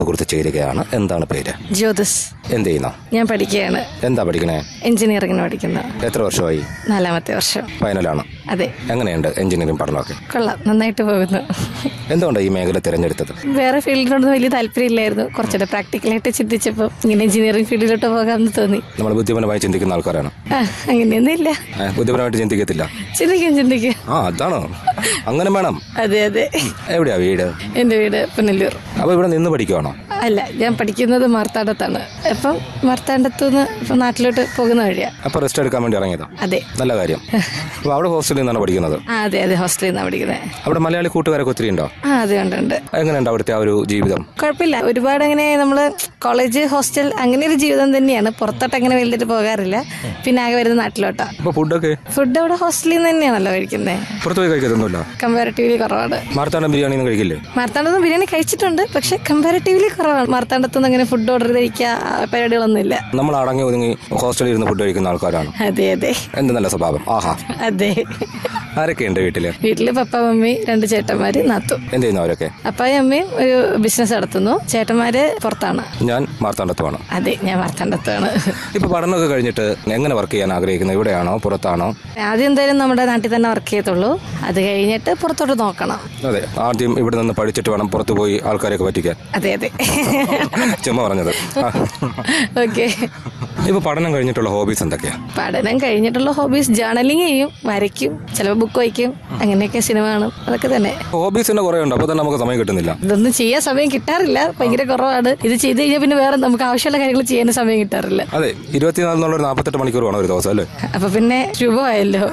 കുറിച്ച് ചേരുകയാണ് എന്താണ് പേര് ജ്യോതിസ് എന്ത് ചെയ്യുന്നു ഞാൻ പഠിക്കുകയാണ് എന്താ പഠിക്കണേ എഞ്ചിനീയറിംഗിന് പഠിക്കുന്ന എത്ര വർഷമായി നാലാമത്തെ വർഷം ഫൈനലാണ് അതെ എങ്ങനെയുണ്ട് എഞ്ചിനീയറിംഗ് പഠനമൊക്കെ കൊള്ളാം നന്നായിട്ട് പോകുന്നു എന്തുകൊണ്ടാണ് ഈ മേഖല തിരഞ്ഞെടുത്തത് വേറെ ഫീൽഡിനോടൊന്നും വലിയ താല്പര്യമില്ലായിരുന്നു കുറച്ചുകൂടെ പ്രാക്ടിക്കലായിട്ട് ചിന്തിച്ചപ്പോൾ ഇങ്ങനെ എഞ്ചിനീയറിംഗ് ഫീൽഡിലോട്ട് പോകാമെന്ന് തോന്നി നമ്മൾ ബുദ്ധിപരമായി ചിന്തിക്കുന്ന ആൾക്കാരാണ് ആ അങ്ങനെയൊന്നും ഇല്ല ഏ, ബുദ്ധിപരമായിട്ട് ചിന്തിക്കത്തില്ല ചിന്തിക്കാം ചിന്തിക്കാം ആ അതാണോ അങ്ങനെ വേണം അതെ അതെ എവിടെയാ വീട് എൻ്റെ വീട് പുനലൂർ അപ്പൊ ഇവിടെ നിന്ന് പഠിക്കുവാണോ അല്ല ഞാൻ പഠിക്കുന്നത് മാർത്താണ്ഡത്താണ് അപ്പം മാർത്താണ്ഡത്തു നിന്ന് ഇപ്പം നാട്ടിലോട്ട് പോകുന്ന വഴിയാ അപ്പൊ റെസ്റ്റ് എടുക്കാൻ വേണ്ടി ഇറങ്ങിയതാ അതെ നല്ല കാര്യം അപ്പൊ അവിടെ ഹോസ്റ്റലിൽ നിന്നാണ് പഠിക്കുന്നത് ആ അതെ അതെ ഹോസ്റ്റലിൽ നിന്നാണ് പഠിക്കുന്നത് അവിടെ മലയാളി കൂട്ടുകാരൊക്കെ ഒത്തിരി ഉണ്ടോ ആ അതെ ഉണ്ട് ഉണ്ട് എങ്ങനെയുണ്ട് അവിടുത്തെ ആ ഒരു ജീവിതം കുഴപ്പമില്ല ഒരുപാട് അങ്ങനെ നമ്മൾ കോളേജ് ഹോസ്റ്റൽ അങ്ങനെ ഒരു ജീവിതം തന്നെയാണ് പുറത്തോട്ട് അങ്ങനെ വലുതായിട്ട് പോകാറില്ല പിന്നെ ആകെ വരുന്ന നാട്ടിലോട്ടാ അപ്പൊ ഫുഡൊക്കെ ഫുഡ് അവിടെ ഹോസ്റ്റലിൽ നിന്ന് തന്നെയാണല്ലോ കഴിക്കുന്നത് പുറത്തു പോയി കഴിക്കത്തൊന്നുമില്ല കമ്പാരിറ്റീവ്ലി കുറവാണ് മാർത്താണ്ഡം ബിരിയാണി ഒന്നും കഴിക്കില്ലേ മാർത്താണ്ഡത്ത് ബിരിയാണി കഴിച്ചിട്ടുണ്ട് പക്ഷെ കമ്പാരിറ്റീവ്ലി കുറവാണ് മാർത്താണ്ഡത്തുനിന്ന് അങ്ങനെ ഫുഡ് ഓർഡർ ചെയ്ത് കഴിക്കുക ആ പരിപാടികളൊന്നുമില്ല നമ്മൾ അടങ്ങി ഒതുങ്ങി ഹോസ്റ്റലിൽ ഇരുന്ന് ഫുഡ് കഴിക്കുന്ന ആൾക്കാരാണ് അതെ അതെ എന്ത് നല്ല സ്വഭാവം ആഹാ അതെ ആരൊക്കെയുണ്ട് വീട്ടില് വീട്ടില് പപ്പ മമ്മി രണ്ട് ചേട്ടന്മാര് നാത്തു എന്ത് ചെയ്യുന്നു അവരൊക്കെ അപ്പായും അമ്മയും ഒരു ബിസിനസ് നടത്തുന്നു ചേട്ടന്മാര് പുറത്താണ് ഞാൻ മാർത്താണ്ഡത്തുമാണ് അതെ ഞാൻ മാർത്താണ്ഡത്താണ് ഇപ്പൊ പഠനമൊക്കെ കഴിഞ്ഞിട്ട് എങ്ങനെ വർക്ക് ചെയ്യാൻ ആഗ്രഹിക്കുന്നത് ഇവിടെയാണോ പുറത്താണോ ആദ്യം എന്തായാലും നമ്മുടെ നാട്ടിൽ തന്നെ വർക്ക് ചെയ്യത്തുള്ളൂ അത് കഴിഞ്ഞിട്ട് പുറത്തോട്ട് നോക്കണം അതെ ആദ്യം ഇവിടെ നിന്ന് പഠിച്ചിട്ട് വേണം പുറത്തു പോയി ആൾക്കാരെയൊക്കെ പറ്റിക്കാൻ അതെ അതെ ചുമ്മാ പറഞ്ഞത് ആ. ഓക്കെ ഇപ്പൊ പഠനം കഴിഞ്ഞിട്ടുള്ള ഹോബീസ് എന്തൊക്കെയാ പഠനം കഴിഞ്ഞിട്ടുള്ള ഹോബീസ് ജേർണലിങ് ചെയ്യും വരയ്ക്കും ചിലപ്പോൾ ബുക്ക് വായിക്കും അങ്ങനെയൊക്കെ സിനിമ കാണും അതൊക്കെ തന്നെ ഹോബീസ് തന്നെ കുറെ ഉണ്ട് അപ്പൊ തന്നെ നമുക്ക് സമയം കിട്ടുന്നില്ല ഇതൊന്നും ചെയ്യാൻ സമയം കിട്ടാറില്ല ഭയങ്കര കുറവാണ് ഇത് ചെയ്ത് കഴിഞ്ഞാൽ പിന്നെ വേറെ നമുക്ക് ആവശ്യമുള്ള കാര്യങ്ങൾ ചെയ്യാൻ സമയം കിട്ടാറില്ല അതെ ഇരുപത്തിനാല് എന്നുള്ള ഒരു നാൽപ്പത്തെട്ട് മണിക്കൂർ വേണം ഒരു ദിവസം അല്ലേ അപ്പൊ പിന്നെ ശുഭമായല്ലോ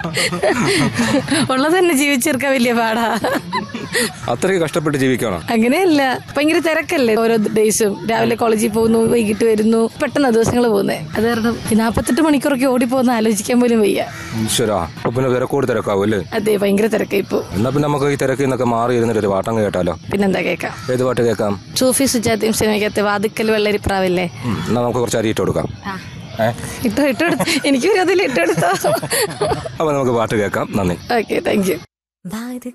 ഉള്ളത് തന്നെ ജീവിച്ചെടുക്കാൻ വലിയ പാടാ അത്രയ്ക്ക് കഷ്ടപ്പെട്ട് ജീവിക്കണം അങ്ങനെയല്ല ഭയങ്കര തിരക്കല്ലേ ഓരോ ഡേയ്സും രാവിലെ കോളേജിൽ പോകുന്നു വൈകിട്ട് വരുന്നു പെട്ടെന്ന് ദിവസങ്ങൾ പോകുന്നത് അത് കാരണം ഈ നാൽപ്പത്തെട്ട് മണിക്കൂറൊക്കെ ഓടിപ്പോകുന്ന ആലോചിക്കാൻ പോലും വയ്യ ഈശ്വരാ അപ്പൊ പിന്നെ തിരക്കോട് തിരക്കാവും അല്ലേ അതെ ഭയങ്കര തിരക്കായി ഇപ്പോ എന്നാ പിന്നെ നമുക്ക് ഈ തിരക്കിൽ നിന്നൊക്കെ മാറി ഇരുന്നിട്ട് ഒരു പാട്ടം കേട്ടാലോ പിന്നെന്താ കേൾക്കാം ഏത് പാട്ട് കേൾക്കാം സൂഫി സുജാതയും സിനിമയ്ക്കകത്ത് വാതിക്കൽ വെള്ളരിപ്രാവില്ലേ ഉം, എന്നാ നമുക്ക് കുറച്ച് അരി ഇട്ട് കൊടുക്കാം ഏ ഇട്ടോ ഇട്ടെടുത്ത് എനിക്ക് ഒരു അതിൽ ഇട്ടെടുത്തോ അപ്പൊ നമുക്ക് പാട്ട് കേൾക്കാം നന്ദി ഓക്കെ താങ്ക് യു بعد